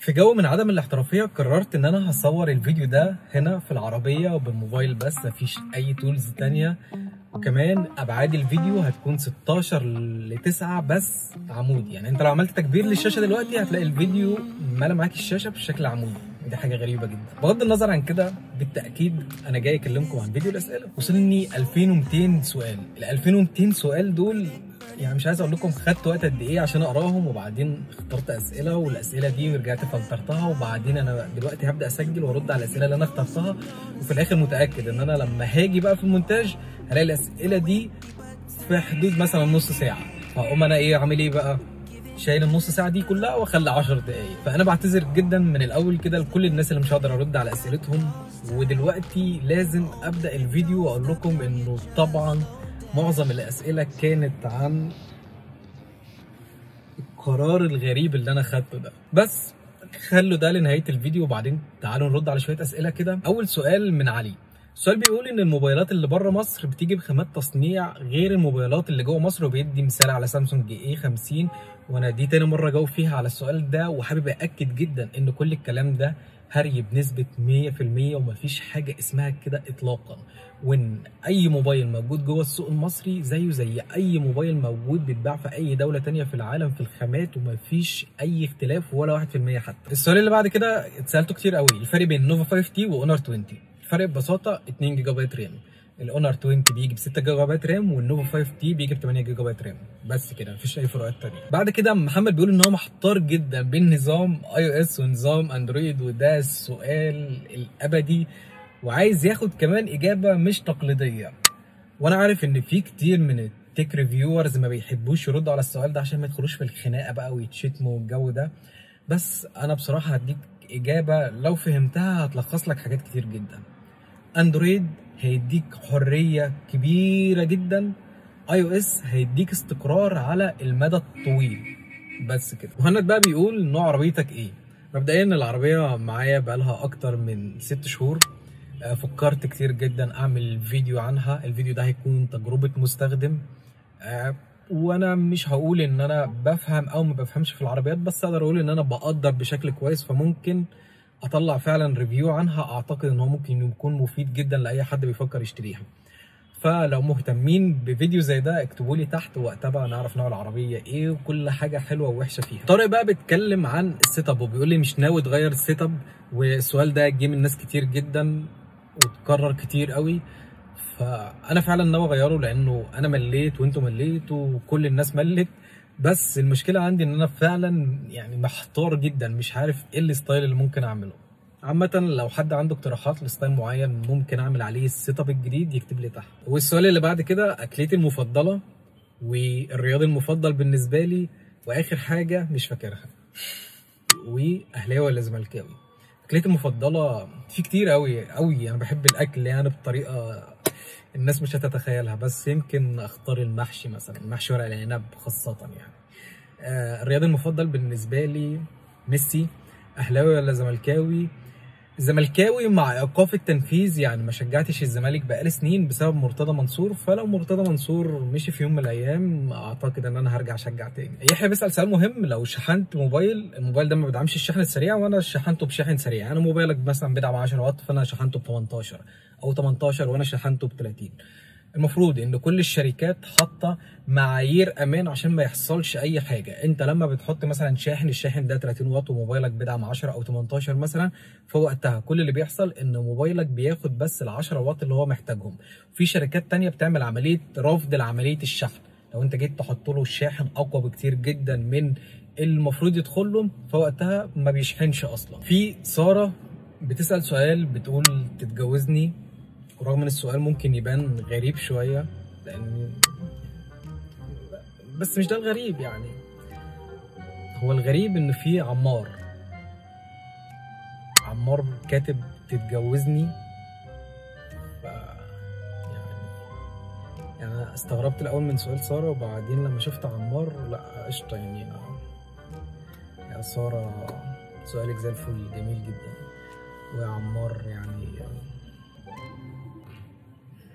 في جو من عدم الاحترافيه قررت ان انا هصور الفيديو ده هنا في العربيه وبالموبايل بس مفيش اي تولز تانية وكمان ابعاد الفيديو هتكون 16 ل 9 بس عمودي يعني انت لو عملت تكبير للشاشه دلوقتي هتلاقي الفيديو مالى معاك الشاشه بشكل عمودي ودي حاجه غريبه جدا بغض النظر عن كده بالتاكيد انا جاي اكلمكم عن فيديو الاسئله وصلني 2200 سؤال ال 2200 سؤال دول يعني مش عايز اقول لكم خدت وقت قد ايه عشان اقراهم وبعدين اخترت اسئله والاسئله دي رجعت فلترتها وبعدين انا دلوقتي هبدا اسجل وارد على الاسئله اللي انا اخترتها وفي الاخر متاكد ان انا لما هاجي بقى في المونتاج هلاقي الاسئله دي في حدود مثلا نص ساعه فاقوم انا ايه عامل ايه بقى شايل النص ساعه دي كلها واخلي 10 دقائق فانا بعتذر جدا من الاول كده لكل الناس اللي مش هقدر ارد على اسئلتهم ودلوقتي لازم ابدا الفيديو واقول لكم انه طبعا معظم الاسئله كانت عن القرار الغريب اللي انا خدته ده بس خلوا ده لنهايه الفيديو وبعدين تعالوا نرد على شويه اسئله كده اول سؤال من علي السؤال بيقول ان الموبايلات اللي بره مصر بتيجي بخامات تصنيع غير الموبايلات اللي جوه مصر وبيدي مثال على سامسونج اي 50 وانا دي تاني مره جاوب فيها على السؤال ده وحابب اكد جدا ان كل الكلام ده هري بنسبه 100% ومفيش حاجه اسمها كده اطلاقا وان اي موبايل موجود جوه السوق المصري زيه زي اي موبايل موجود بيتباع في اي دوله تانية في العالم في الخامات ومفيش اي اختلاف ولا 1% حتى السؤال اللي بعد كده اتسالته كتير قوي الفرق بين نوفا 5 تي واونر 20 الفرق ببساطه 2 جيجا بايت رام الاونر 20 بيجي ب 6 جيجا بايت رام والنوفا 5 تي بيجي ب 8 جيجا بايت رام بس كده مفيش اي فروقات تانية بعد كده محمد بيقول ان هو محتار جدا بين نظام اي او اس ونظام اندرويد وده السؤال الابدي وعايز ياخد كمان اجابه مش تقليديه وانا عارف ان في كتير من التك ريفيورز ما بيحبوش يردوا على السؤال ده عشان ما يدخلوش في الخناقه بقى ويتشتموا والجو ده بس انا بصراحه هديك اجابه لو فهمتها هتلخص لك حاجات كتير جدا اندرويد هيديك حريه كبيره جدا اي او اس هيديك استقرار على المدى الطويل بس كده مهند بقى بيقول نوع عربيتك ايه مبدئيا العربيه معايا بقالها اكتر من ست شهور فكرت كتير جدا اعمل فيديو عنها الفيديو ده هيكون تجربه مستخدم وانا مش هقول ان انا بفهم او ما بفهمش في العربيات بس اقدر اقول ان انا بقدر بشكل كويس فممكن اطلع فعلا ريفيو عنها اعتقد ان هو ممكن يكون مفيد جدا لاي حد بيفكر يشتريها فلو مهتمين بفيديو زي ده اكتبوا لي تحت وقتها بقى نعرف نوع العربيه ايه وكل حاجه حلوه ووحشه فيها طارق بقى بيتكلم عن السيت اب وبيقول لي مش ناوي تغير السيت اب والسؤال ده جه من ناس كتير جدا واتكرر كتير قوي فانا فعلا ناوي اغيره لانه انا مليت وانتوا مليتوا وكل الناس ملت بس المشكله عندي ان انا فعلا يعني محتار جدا مش عارف ايه الستايل اللي ممكن اعمله عامة لو حد عنده اقتراحات لستايل معين ممكن اعمل عليه السيت اب الجديد يكتب لي تحت والسؤال اللي بعد كده اكلتي المفضلة والرياضي المفضل بالنسبة لي واخر حاجة مش فاكرها واهلاوي ولا زملكاوي اكلتي المفضلة في كتير قوي قوي انا بحب الاكل يعني بطريقة الناس مش هتتخيلها بس يمكن اختار المحشي مثلا محشي ورق العنب خاصة يعني آه الرياضي المفضل بالنسبة لي ميسي اهلاوي ولا زملكاوي زملكاوي مع ايقاف التنفيذ يعني ما شجعتش الزمالك بقالي سنين بسبب مرتضى منصور فلو مرتضى منصور مشي في يوم من الايام اعتقد ان انا هرجع اشجع تاني يحيى بيسال سؤال مهم لو شحنت موبايل الموبايل ده ما بيدعمش الشحن السريع وانا شحنته بشاحن سريع انا موبايلك مثلا بيدعم 10 واط فانا شحنته ب 18 او 18 وانا شحنته ب 30 المفروض ان كل الشركات حاطه معايير امان عشان ما يحصلش اي حاجه انت لما بتحط مثلا شاحن الشاحن ده 30 واط وموبايلك بيدعم 10 او 18 مثلا فوقتها كل اللي بيحصل ان موبايلك بياخد بس ال 10 واط اللي هو محتاجهم في شركات تانية بتعمل عمليه رفض لعمليه الشحن لو انت جيت تحط له الشاحن اقوى بكتير جدا من المفروض يدخل له فوقتها ما بيشحنش اصلا في ساره بتسال سؤال بتقول تتجوزني ورغم ان السؤال ممكن يبان غريب شويه لان بس مش ده الغريب يعني هو الغريب ان في عمار عمار كاتب تتجوزني ف يعني يعني أنا استغربت الاول من سؤال ساره وبعدين لما شفت عمار لا قشطه يعني يا ساره سؤالك زي الفل جميل جدا ويا عمار يعني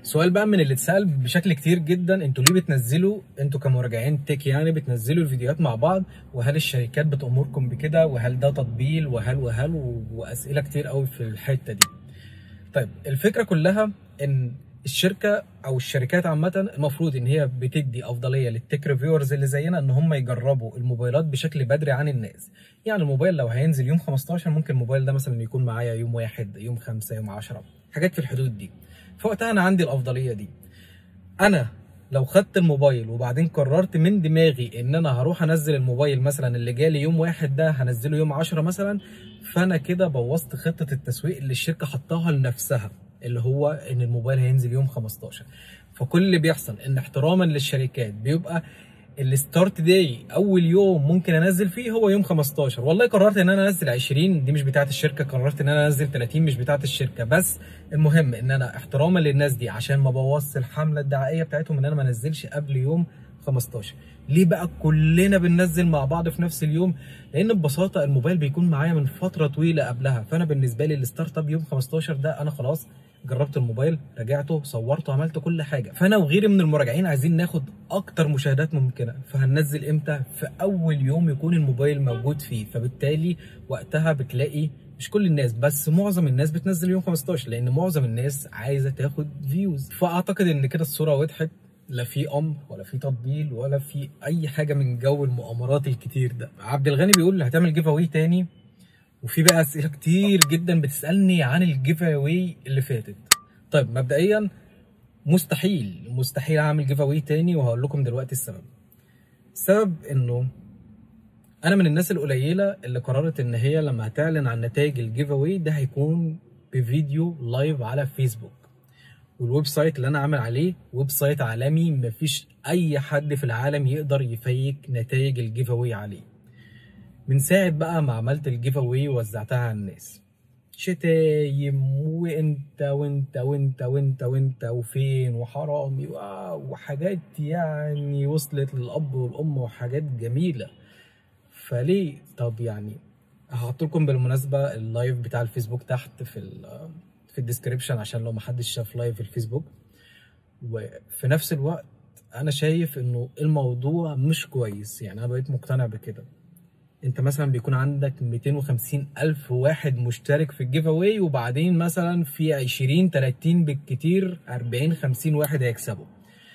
سؤال بقى من اللي اتسال بشكل كتير جدا انتوا ليه بتنزلوا انتوا كمراجعين تك يعني بتنزلوا الفيديوهات مع بعض وهل الشركات بتامركم بكده وهل ده تطبيل وهل وهل واسئله كتير قوي في الحته دي طيب الفكره كلها ان الشركه او الشركات عامه المفروض ان هي بتدي افضليه للتك ريفيورز اللي زينا ان هم يجربوا الموبايلات بشكل بدري عن الناس يعني الموبايل لو هينزل يوم 15 ممكن الموبايل ده مثلا يكون معايا يوم واحد يوم خمسة يوم 10 حاجات في الحدود دي فوقتها انا عندي الافضليه دي انا لو خدت الموبايل وبعدين قررت من دماغي ان انا هروح انزل الموبايل مثلا اللي جالي يوم واحد ده هنزله يوم 10 مثلا فانا كده بوظت خطه التسويق اللي الشركه حطاها لنفسها اللي هو ان الموبايل هينزل يوم 15 فكل اللي بيحصل ان احتراما للشركات بيبقى الستارت داي اول يوم ممكن انزل فيه هو يوم 15 والله قررت ان انا انزل 20 دي مش بتاعه الشركه قررت ان انا انزل 30 مش بتاعه الشركه بس المهم ان انا احتراما للناس دي عشان ما بوظش الحمله الدعائيه بتاعتهم ان انا ما انزلش قبل يوم 15 ليه بقى كلنا بننزل مع بعض في نفس اليوم لان ببساطه الموبايل بيكون معايا من فتره طويله قبلها فانا بالنسبه لي الستارت اب يوم 15 ده انا خلاص جربت الموبايل راجعته صورته عملت كل حاجه فانا وغيري من المراجعين عايزين ناخد اكتر مشاهدات ممكنه فهننزل امتى في اول يوم يكون الموبايل موجود فيه فبالتالي وقتها بتلاقي مش كل الناس بس معظم الناس بتنزل يوم 15 لان معظم الناس عايزه تاخد فيوز فاعتقد ان كده الصوره وضحت لا في امر ولا في تطبيل ولا في اي حاجه من جو المؤامرات الكتير ده عبد الغني بيقول هتعمل جيف اواي تاني وفي بقى اسئله كتير جدا بتسالني عن الجيف اواي اللي فاتت طيب مبدئيا مستحيل مستحيل اعمل جيف اواي تاني وهقول لكم دلوقتي السبب السبب انه انا من الناس القليله اللي قررت ان هي لما هتعلن عن نتائج الجيف اواي ده هيكون بفيديو لايف على فيسبوك والويب سايت اللي انا عامل عليه ويب سايت عالمي مفيش اي حد في العالم يقدر يفيك نتائج الجيف اواي عليه من ساعه بقى ما عملت الجيف اواي ووزعتها على الناس شتايم وانت وانت وانت وانت وانت وفين وحرامي وحاجات يعني وصلت للاب والام وحاجات جميله فليه طب يعني هحط لكم بالمناسبه اللايف بتاع الفيسبوك تحت في في الديسكريبشن عشان لو محدش شاف لايف الفيسبوك وفي نفس الوقت انا شايف انه الموضوع مش كويس يعني انا بقيت مقتنع بكده انت مثلا بيكون عندك 250 الف واحد مشترك في الجيف اواي وبعدين مثلا في 20 30 بالكتير 40 50 واحد هيكسبوا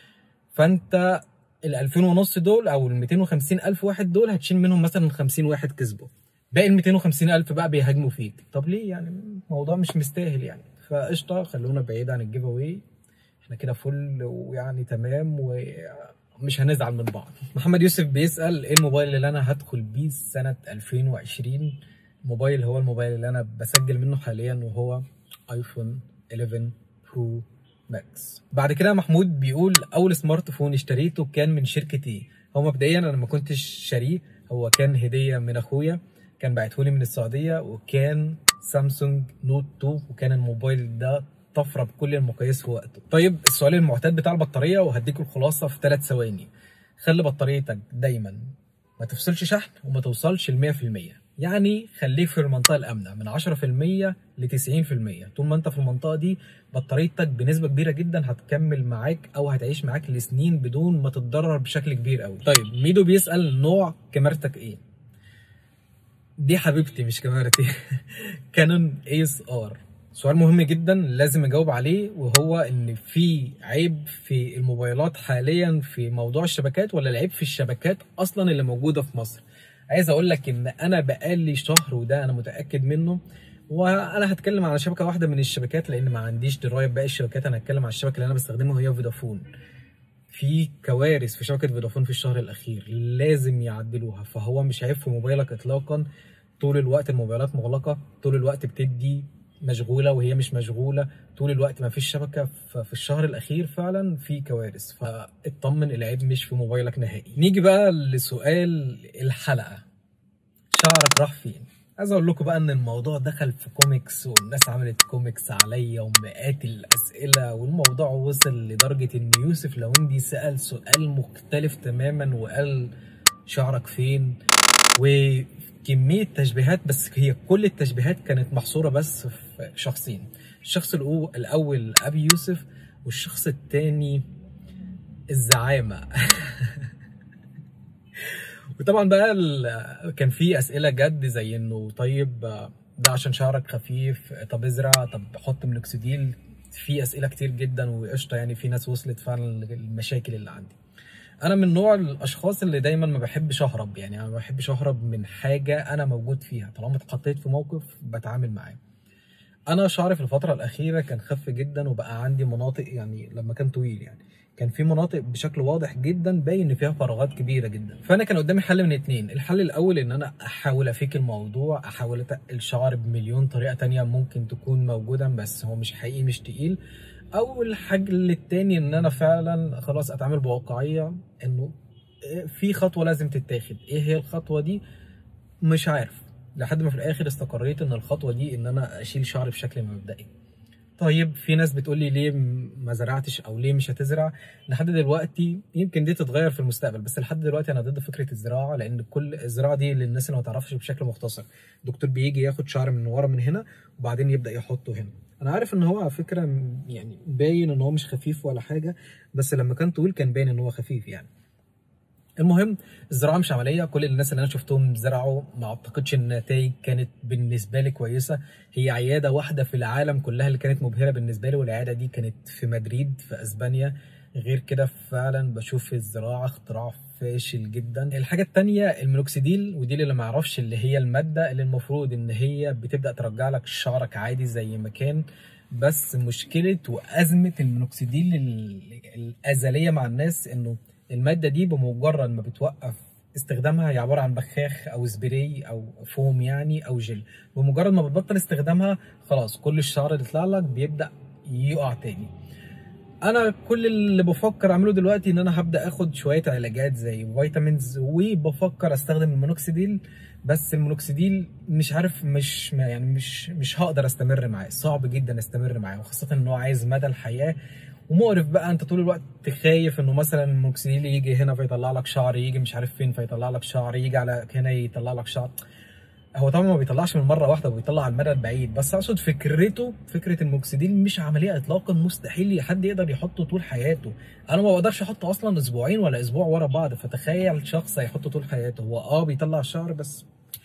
فانت ال 2000 ونص دول او ال 250 الف واحد دول هتشيل منهم مثلا 50 واحد كسبوا باقي ال 250 الف بقى بيهاجموا فيك طب ليه يعني الموضوع مش مستاهل يعني فقشطه خلونا بعيد عن الجيف اواي احنا كده فل ويعني تمام و مش هنزعل من بعض محمد يوسف بيسال ايه الموبايل اللي انا هدخل بيه سنه 2020 موبايل هو الموبايل اللي انا بسجل منه حاليا وهو ايفون 11 برو ماكس بعد كده محمود بيقول اول سمارت فون اشتريته كان من شركه ايه هو مبدئيا انا ما كنتش شاريه هو كان هديه من اخويا كان بعتهولي من السعوديه وكان سامسونج نوت 2 وكان الموبايل ده طفره بكل المقاييس في وقته طيب السؤال المعتاد بتاع البطاريه وهديك الخلاصه في ثلاث ثواني خلي بطاريتك دايما ما تفصلش شحن وما توصلش ل 100% يعني خليك في المنطقه الامنه من 10% ل 90% طول ما انت في المنطقه دي بطاريتك بنسبه كبيره جدا هتكمل معاك او هتعيش معاك لسنين بدون ما تتضرر بشكل كبير قوي طيب ميدو بيسال نوع كاميرتك ايه دي حبيبتي مش كاميرتي كانون ايس ار سؤال مهم جدا لازم اجاوب عليه وهو ان في عيب في الموبايلات حاليا في موضوع الشبكات ولا العيب في الشبكات اصلا اللي موجوده في مصر عايز اقول لك ان انا بقالي شهر وده انا متاكد منه وانا هتكلم على شبكه واحده من الشبكات لان ما عنديش درايه بباقي الشبكات انا هتكلم على الشبكه اللي انا بستخدمها وهي فودافون في كوارث في شبكه فودافون في الشهر الاخير لازم يعدلوها فهو مش عيب في موبايلك اطلاقا طول الوقت الموبايلات مغلقه طول الوقت بتدي مشغوله وهي مش مشغوله طول الوقت ما فيش شبكه ففي الشهر الاخير فعلا في كوارث فاطمن العيب مش في موبايلك نهائي نيجي بقى لسؤال الحلقه شعرك راح فين عايز اقول لكم بقى ان الموضوع دخل في كوميكس والناس عملت كوميكس عليا ومئات الاسئله والموضوع وصل لدرجه ان يوسف لوندي سال سؤال مختلف تماما وقال شعرك فين وكميه تشبيهات بس هي كل التشبيهات كانت محصوره بس في شخصين الشخص الاول ابي يوسف والشخص التاني الزعامه وطبعا بقى ال- كان في اسئله جد زي انه طيب ده عشان شعرك خفيف طب ازرع طب حط مينوكسيديل في اسئله كتير جدا وقشطه يعني في ناس وصلت فعلا للمشاكل اللي عندي انا من نوع الاشخاص اللي دايما ما بحبش اهرب يعني انا ما بحبش اهرب من حاجه انا موجود فيها طالما اتحطيت في موقف بتعامل معاه انا شعري في الفتره الاخيره كان خف جدا وبقى عندي مناطق يعني لما كان طويل يعني كان في مناطق بشكل واضح جدا باين ان فيها فراغات كبيره جدا فانا كان قدامي حل من اتنين الحل الاول ان انا احاول افيك الموضوع احاول اتقل شعر بمليون طريقه تانية ممكن تكون موجوده بس هو مش حقيقي مش تقيل او الحل التاني ان انا فعلا خلاص اتعامل بواقعيه انه في خطوه لازم تتاخد ايه هي الخطوه دي مش عارف لحد ما في الاخر استقريت ان الخطوه دي ان انا اشيل شعري بشكل مبدئي طيب في ناس بتقول لي ليه ما زرعتش او ليه مش هتزرع لحد دلوقتي يمكن دي تتغير في المستقبل بس لحد دلوقتي انا ضد فكره الزراعه لان كل الزراعه دي للناس اللي ما تعرفش بشكل مختصر الدكتور بيجي ياخد شعر من ورا من هنا وبعدين يبدا يحطه هنا انا عارف ان هو على فكره يعني باين ان هو مش خفيف ولا حاجه بس لما كان طويل كان باين ان هو خفيف يعني المهم الزراعه مش عمليه كل الناس اللي انا شفتهم زرعوا ما اعتقدش ان النتائج كانت بالنسبه لي كويسه هي عياده واحده في العالم كلها اللي كانت مبهره بالنسبه لي والعياده دي كانت في مدريد في اسبانيا غير كده فعلا بشوف الزراعه اختراع فاشل جدا الحاجه التانية المينوكسيديل ودي اللي ما اعرفش اللي هي الماده اللي المفروض ان هي بتبدا ترجع لك شعرك عادي زي ما كان بس مشكله وازمه المينوكسيديل الازليه مع الناس انه الماده دي بمجرد ما بتوقف استخدامها هي عباره عن بخاخ او سبراي او فوم يعني او جل بمجرد ما بتبطل استخدامها خلاص كل الشعر اللي طلع لك بيبدا يقع تاني انا كل اللي بفكر اعمله دلوقتي ان انا هبدا اخد شويه علاجات زي فيتامينز وبفكر استخدم المونوكسيديل بس المونوكسيديل مش عارف مش يعني مش مش هقدر استمر معاه صعب جدا استمر معاه وخاصه ان هو عايز مدى الحياه ومقرف بقى انت طول الوقت خايف انه مثلا المونوكسيديل يجي هنا فيطلع لك شعر يجي مش عارف فين فيطلع لك شعر يجي على هنا يطلع لك شعر هو طبعا ما بيطلعش من مره واحده بيطلع على المدى البعيد بس اقصد فكرته فكره الموكسيديل مش عمليه اطلاقا مستحيل حد يقدر يحطه طول حياته انا ما بقدرش احطه اصلا اسبوعين ولا اسبوع ورا بعض فتخيل شخص هيحطه طول حياته هو اه بيطلع الشعر بس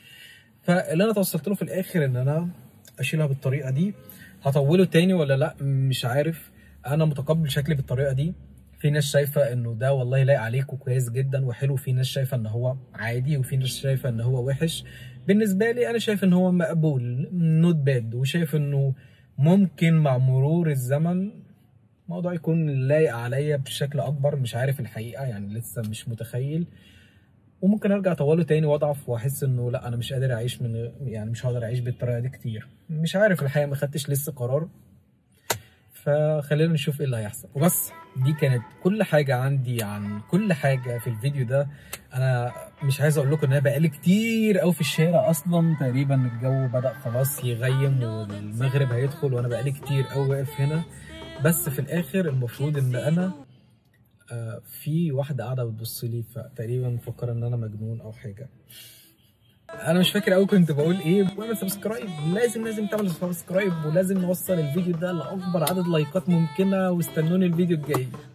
فاللي انا توصلت له في الاخر ان انا اشيلها بالطريقه دي هطوله تاني ولا لا مش عارف انا متقبل شكلي بالطريقه دي في ناس شايفه انه ده والله لايق عليك وكويس جدا وحلو في ناس شايفه ان هو عادي وفي ناس شايفه ان هو وحش بالنسبه لي انا شايف ان هو مقبول نوت باد وشايف انه ممكن مع مرور الزمن الموضوع يكون لايق عليا بشكل اكبر مش عارف الحقيقه يعني لسه مش متخيل وممكن ارجع اطوله تاني واضعف واحس انه لا انا مش قادر اعيش من يعني مش هقدر اعيش بالطريقه دي كتير مش عارف الحقيقه ما خدتش لسه قرار فخلينا نشوف ايه اللي هيحصل وبس دي كانت كل حاجة عندي عن كل حاجة في الفيديو ده أنا مش عايز أقول لكم إن أنا بقالي كتير أوي في الشارع أصلا تقريبا الجو بدأ خلاص يغيم والمغرب هيدخل وأنا بقالي كتير أوي واقف هنا بس في الآخر المفروض إن أنا آه في واحدة قاعدة بتبص لي فتقريبا مفكرة إن أنا مجنون أو حاجة انا مش فاكر قوي كنت بقول ايه واعمل سبسكرايب لازم لازم تعمل سبسكرايب ولازم نوصل الفيديو ده لاكبر عدد لايكات ممكنه واستنوني الفيديو الجاي